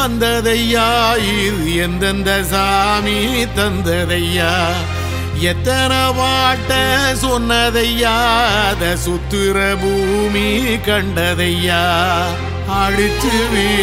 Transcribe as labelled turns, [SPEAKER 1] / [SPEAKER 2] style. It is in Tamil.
[SPEAKER 1] வந்ததையா இது எந்தெந்த சாமி தந்ததையா எத்தனை பாட்ட சொன்னதையா அத சுத்துற பூமி கண்டதையா அடிச்சு வீ